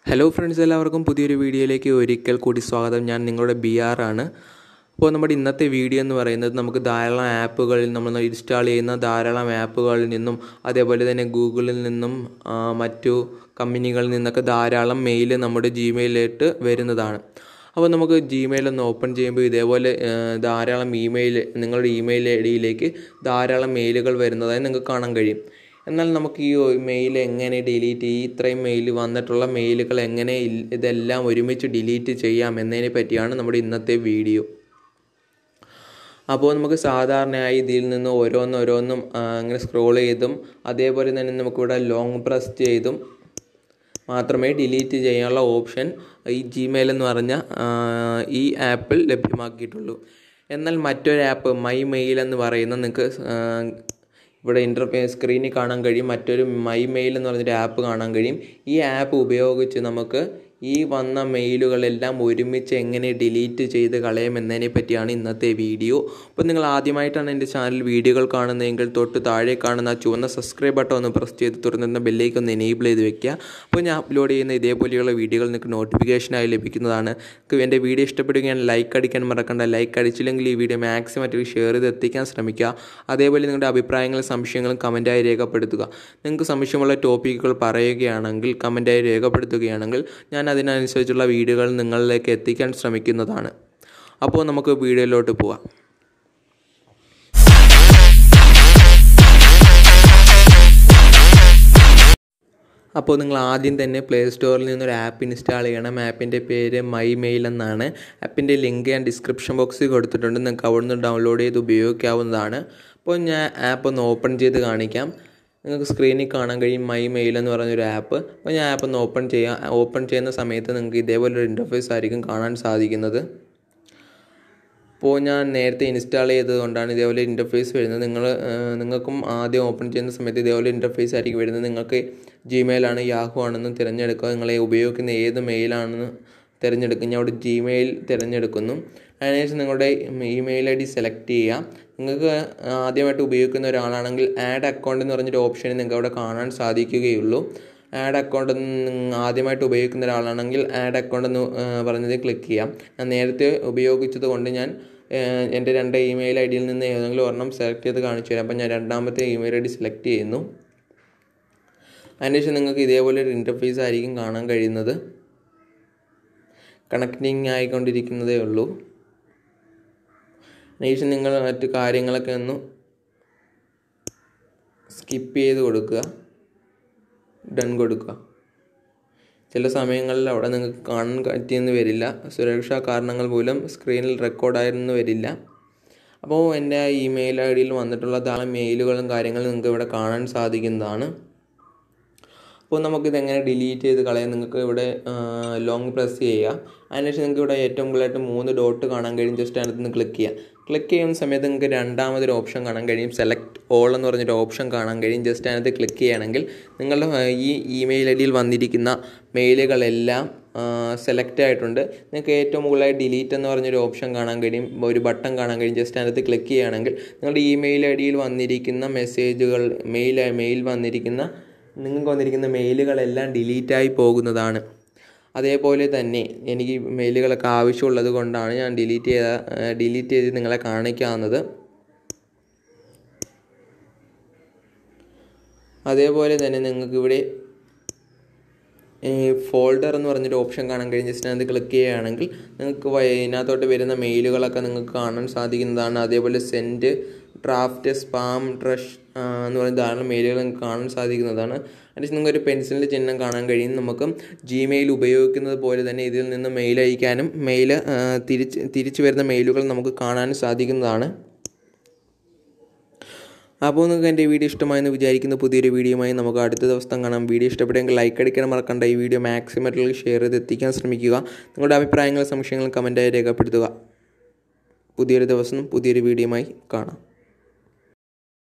hello friends എല്ലാവർക്കും പുതിയൊരു വീഡിയോയിലേക്ക് ഒരിക്കൽ കൂടി സ്വാഗതം ഞാൻ നിങ്ങളുടെ ബി ആർ ആണ് അപ്പോൾ നമ്മുടെ ഇന്നത്തെ വീഡിയോ എന്ന് പറയുന്നത് നമുക്ക് ധാരാളം ആപ്പുകളിൽ നമ്മൾ ഇൻസ്റ്റാൾ ചെയ്യുന്ന ധാരാളം ആപ്പുകളിൽ നിന്നും അതേപോലെ തന്നെ ഗൂഗിളിൽ നിന്നും ആ, മറ്റു കമ്പനികളിൽ നിന്നൊക്കെ ധാരാളം മെയിൽ നമ്മുടെ ജിമെയിലിലേക്ക് വരുന്നതാണ് അപ്പോൾ നമുക്ക് ജിമെയിൽ ഒന്ന് ഓപ്പൺ ചെയ്യുമ്പോൾ ഇതേപോലെ ആ, ധാരാളം ഇമെയിൽ നിങ്ങളുടെ ഇമെയിൽ ഐ ഡിയിലേക്ക് ധാരാളം മെയിലുകൾ വരുന്നതായി നിങ്ങൾക്ക് കാണാൻ കഴിയും എന്നാൽ നമുക്ക് ഈ മെയിൽ എങ്ങനെ ഡിലീറ്റ് ഈ ഇത്രയും മെയിൽ വന്നിട്ടുള്ള മെയിലുകൾ എങ്ങനെ ഇൽ- ഇതെല്ലാം ഒരുമിച്ച് ഡിലീറ്റ് ചെയ്യാം എന്നതിനെ പറ്റിയാണ് നമ്മുടെ ഇന്നത്തെ വീഡിയോ അപ്പോൾ നമുക്ക് സാധാരണയായി ഇതിൽ നിന്ന് ഓരോന്നോരോന്നും ആ, അങ്ങനെ സ്ക്രോൾ ചെയ്തും അതേപോലെ തന്നെ നമുക്കിവിടെ ലോങ് പ്രസ് ചെയ്തും മാത്രമേ ഡിലീറ്റ് ചെയ്യാനുള്ള ഓപ്ഷൻ ഈ ജിമെയിൽ എന്ന് പറഞ്ഞ ആ, ഈ ആപ്പിൽ ലഭ്യമാക്കിയിട്ടുള്ളൂ എന്നാൽ മറ്റൊരു ആപ്പ് മൈ മെയിൽ എന്ന് പറയുന്ന നിങ്ങൾക്ക് ആ, ഇവിടെ ഇൻ്റർഫേസ് സ്ക്രീനിൽ കാണാൻ കഴിയും മറ്റൊരു മൈ മെയിൽ എന്ന് പറഞ്ഞൊരു ആപ്പ് കാണാൻ കഴിയും ഈ ആപ്പ് ഉപയോഗിച്ച് നമുക്ക് ഈ വന്ന മെയിലുകളെല്ലാം ഒരുമിച്ച് എങ്ങനെ ഡിലീറ്റ് ചെയ്ത് കളയാമെന്നതിനെ പറ്റിയാണ് ഇന്നത്തെ വീഡിയോ അപ്പോൾ നിങ്ങൾ ആദ്യമായിട്ടാണ് എൻ്റെ ചാനൽ വീഡിയോകൾ കാണുന്നതെങ്കിൽ തൊട്ട് താഴെ കാണുന്ന ആ ചുവന്ന സബ്സ്ക്രൈബ് ബട്ടൺ ഒന്ന് പ്രസ് ചെയ്ത് തുറന്നിരുന്ന ബെല്ലേക്ക് ഒന്ന് എനേബിൾ ചെയ്ത് വെക്കുക അപ്പോൾ ഞാൻ അപ്ലോഡ് ചെയ്യുന്ന ഇതേപോലെയുള്ള വീഡിയോകൾ നിങ്ങൾക്ക് നോട്ടിഫിക്കേഷനായി ലഭിക്കുന്നതാണ് നിങ്ങൾക്ക് എൻ്റെ വീഡിയോ ഇഷ്ടപ്പെടുകയാണ് ലൈക്ക് അടിക്കാൻ മറക്കണ്ട ലൈക്ക് അടിച്ചില്ലെങ്കിൽ ഈ വീഡിയോ മാക്സിമം മറ്റൊരു ഷെയർ ചെയ്ത് എത്തിക്കാൻ ശ്രമിക്കുക അതേപോലെ നിങ്ങളുടെ അഭിപ്രായങ്ങളും സംശയങ്ങളും കമൻറ്റായി രേഖപ്പെടുത്തുക നിങ്ങൾക്ക് സംശയമുള്ള ടോപ്പിക്കുകൾ പറയുകയാണെങ്കിൽ കമൻറ്റായി രേഖപ്പെടുത്തുകയാണെങ്കിൽ ഞാൻ അതിനനുസരിച്ചുള്ള വീഡിയോകൾ നിങ്ങളിലേക്ക് എത്തിക്കാൻ ശ്രമിക്കുന്നതാണ് അപ്പോൾ നമുക്ക് വീഡിയോയിലോട്ട് പോവാം അപ്പോൾ നിങ്ങൾ ആദ്യം തന്നെ പ്ലേ സ്റ്റോറിൽ നിന്നൊരു ആപ്പ് ഇൻസ്റ്റാൾ ചെയ്യണം ആപ്പിൻ്റെ പേര് മൈ മെയിൽ എന്നാണ് ആപ്പിൻ്റെ ലിങ്ക് ഞാൻ ഡിസ്ക്രിപ്ഷൻ ബോക്സിൽ കൊടുത്തിട്ടുണ്ട് നിങ്ങൾക്ക് അവിടെ നിന്ന് ഡൗൺലോഡ് ചെയ്ത് ഉപയോഗിക്കാവുന്നതാണ് അപ്പോൾ ഞാൻ ആപ്പ് ഒന്ന് ഓപ്പൺ ചെയ്ത് കാണിക്കാം നിങ്ങൾക്ക് സ്ക്രീനിൽ കാണാൻ കഴിയും മൈ മെയിൽ എന്ന് പറഞ്ഞൊരു ആപ്പ് അപ്പോൾ ഞാൻ ആപ്പ് ഒന്ന് ഓപ്പൺ ചെയ്യാം ഓപ്പൺ ചെയ്യുന്ന സമയത്ത് നിങ്ങൾക്ക് ഇതേപോലൊരു ഇൻ്റർഫേസ് ആയിരിക്കും കാണാൻ സാധിക്കുന്നത് അപ്പോൾ ഞാൻ നേരത്തെ ഇൻസ്റ്റാൾ ചെയ്തത് കൊണ്ടാണ് ഇതേപോലെ ഇൻ്റർഫേസ് വരുന്നത് നിങ്ങൾ നിങ്ങൾക്കും ആദ്യം ഓപ്പൺ ചെയ്യുന്ന സമയത്ത് ഇതേപോലെ ഇൻ്റർഫേസ് ആയിരിക്കും വരുന്നത് നിങ്ങൾക്ക് ജിമെയിലാണ് യാഹു ആണെന്ന് തിരഞ്ഞെടുക്കുക നിങ്ങളെ ഉപയോഗിക്കുന്ന ഏത് മെയിലാണെന്ന് തിരഞ്ഞെടുക്കുക ഞാൻ അവിടെ ജിമെയിൽ തിരഞ്ഞെടുക്കുന്നു അതിനുശേഷം നിങ്ങളുടെ ഇമെയിൽ ഐ ഡി സെലക്ട് ചെയ്യുക നിങ്ങൾക്ക് ആദ്യമായിട്ട് ഉപയോഗിക്കുന്ന ഒരാളാണെങ്കിൽ ആഡ് അക്കൗണ്ട് എന്ന് പറഞ്ഞൊരു ഓപ്ഷൻ നിങ്ങൾക്ക് അവിടെ കാണാൻ സാധിക്കുകയുള്ളൂ ആഡ് അക്കൗണ്ട് ആദ്യമായിട്ട് ഉപയോഗിക്കുന്ന ഒരാളാണെങ്കിൽ ആഡ് അക്കൗണ്ട് എന്ന് ആ, പറഞ്ഞത് ക്ലിക്ക് ചെയ്യാം ഞാൻ നേരത്തെ ഉപയോഗിച്ചത് കൊണ്ട് ഞാൻ ആ, എൻ്റെ രണ്ട് ഇമെയിൽ ഐ ഡിയിൽ നിന്ന് ഏതെങ്കിലും ഒരെണ്ണം സെലക്ട് ചെയ്ത് കാണിച്ചു തരാം അപ്പം ഞാൻ രണ്ടാമത്തെ ഇമെയിൽ ഐ ഡി സെലക്ട് ചെയ്യുന്നു അതിനുശേഷം നിങ്ങൾക്ക് ഇതേപോലെ ഒരു ഇൻ്റർഫേസ് ആയിരിക്കും കാണാൻ കഴിയുന്നത് കണക്റ്റിംഗ് ആയിക്കൊണ്ടിരിക്കുന്നതേ ഉള്ളൂ അതിനുശേഷം നിങ്ങൾ മറ്റു കാര്യങ്ങളൊക്കെ ഒന്ന് സ്കിപ്പ് ചെയ്ത് കൊടുക്കുക ഡൺ കൊടുക്കുക ചില സമയങ്ങളിൽ അവിടെ നിങ്ങൾക്ക് കാണാൻ പറ്റിയെന്ന് വരില്ല സുരക്ഷാ കാരണങ്ങൾ മൂലം സ്ക്രീനിൽ റെക്കോർഡായിരുന്നു വരില്ല അപ്പോൾ എൻ്റെ ഇമെയിൽ ഐ ഡിയിൽ വന്നിട്ടുള്ള ധാരാളം മെയിലുകളും കാര്യങ്ങളും നിങ്ങൾക്ക് ഇവിടെ കാണാൻ സാധിക്കുന്നതാണ് അപ്പോൾ നമുക്കിത് എങ്ങനെ ഡിലീറ്റ് ചെയ്ത് കളയാം നിങ്ങൾക്ക് ഇവിടെ ലോങ് പ്രസ് ചെയ്യുക അതിനുശേഷം നിങ്ങൾക്ക് ഇവിടെ ഏറ്റവും കൂടുതലായിട്ട് മൂന്ന് ഡോട്ട് കാണാൻ കഴിയും ജസ്റ്റ് അതിനകത്ത് നിന്ന് ക്ലിക്ക് ചെയ്യുക ക്ലിക്ക് ചെയ്യുന്ന സമയത്ത് നിങ്ങൾക്ക് രണ്ടാമതൊരു ഓപ്ഷൻ കാണാൻ കഴിയും സെലക്ട് ഓൾ എന്ന് പറഞ്ഞൊരു ഓപ്ഷൻ കാണാൻ കഴിയും ജസ്റ്റ് അതിനകത്ത് ക്ലിക്ക് ചെയ്യുകയാണെങ്കിൽ നിങ്ങളുടെ ആ, ഈ ഇമെയിൽ ഐ ഡിയിൽ വന്നിരിക്കുന്ന മെയിലുകളെല്ലാം സെലക്ട് ആയിട്ടുണ്ട് നിങ്ങൾക്ക് ഏറ്റവും മുകളിലായി ഡിലീറ്റ് എന്ന് പറഞ്ഞൊരു ഓപ്ഷൻ കാണാൻ കഴിയും ഒരു ബട്ടൺ കാണാൻ കഴിയും ജസ്റ്റ് അതിനകത്ത് ക്ലിക്ക് ചെയ്യുകയാണെങ്കിൽ നിങ്ങളുടെ ഇമെയിൽ ഐ ഡിയിൽ വന്നിരിക്കുന്ന മെസ്സേജുകൾ മെയിൽ മെയിൽ വന്നിരിക്കുന്ന നിങ്ങൾക്ക് വന്നിരിക്കുന്ന മെയിലുകളെല്ലാം ഡിലീറ്റായി പോകുന്നതാണ് അതേപോലെ തന്നെ എനിക്ക് മെയിലുകളൊക്കെ ആവശ്യമുള്ളത് കൊണ്ടാണ് ഞാൻ ഡിലീറ്റ് ചെയ്ത ഡിലീറ്റ് ചെയ്ത് നിങ്ങളെ കാണിക്കാവുന്നത് അതേപോലെ തന്നെ നിങ്ങൾക്ക് ഇവിടെ ഈ ഫോൾഡർ എന്ന് പറഞ്ഞൊരു ഓപ്ഷൻ കാണാൻ കഴിയും ജസ്റ്റ് അതിനകത്ത് ക്ലിക്ക് ചെയ്യുകയാണെങ്കിൽ നിങ്ങൾക്ക് വ- ഇതിനകത്തോട്ട് വരുന്ന മെയിലുകളൊക്കെ നിങ്ങൾക്ക് കാണാൻ സാധിക്കുന്നതാണ് അതേപോലെ സെൻഡ് ഡ്രാഫ്റ്റ് സ്പാം ട്രഷ് എന്ന് പറയുന്ന ധാരാളം മെയിലുകൾ നിങ്ങൾക്ക് കാണാൻ സാധിക്കുന്നതാണ് അതിന് നിങ്ങൾക്ക് ഒരു പെൻസിലിൻ്റെ ചിഹ്നം കാണാൻ കഴിയും നമുക്ക് ജിമെയിൽ ഉപയോഗിക്കുന്നത് പോലെ തന്നെ ഇതിൽ നിന്ന് മെയിൽ അയക്കാനും മെയിൽ തിരിച്ച് തിരിച്ചു വരുന്ന മെയിലുകൾ നമുക്ക് കാണാൻ സാധിക്കുന്നതാണ് അപ്പോൾ നിങ്ങൾക്ക് എൻ്റെ വീഡിയോ ഇഷ്ടമായെന്ന് വിചാരിക്കുന്ന പുതിയൊരു വീഡിയോയുമായി നമുക്ക് അടുത്ത ദിവസം കാണാം വീഡിയോ ഇഷ്ടപ്പെട്ടെങ്കിൽ ലൈക്ക് അടിക്കാൻ മറക്കണ്ട ഈ വീഡിയോ മാക്സിമം മറ്റുള്ളവർക്ക് ഷെയർ ചെയ്ത് എത്തിക്കാൻ ശ്രമിക്കുക നിങ്ങളുടെ അഭിപ്രായങ്ങളും സംശയങ്ങളും കമൻറ്റായി രേഖപ്പെടുത്തുക പുതിയൊരു ദിവസം പുതിയൊരു വീഡിയോയുമായി കാണാം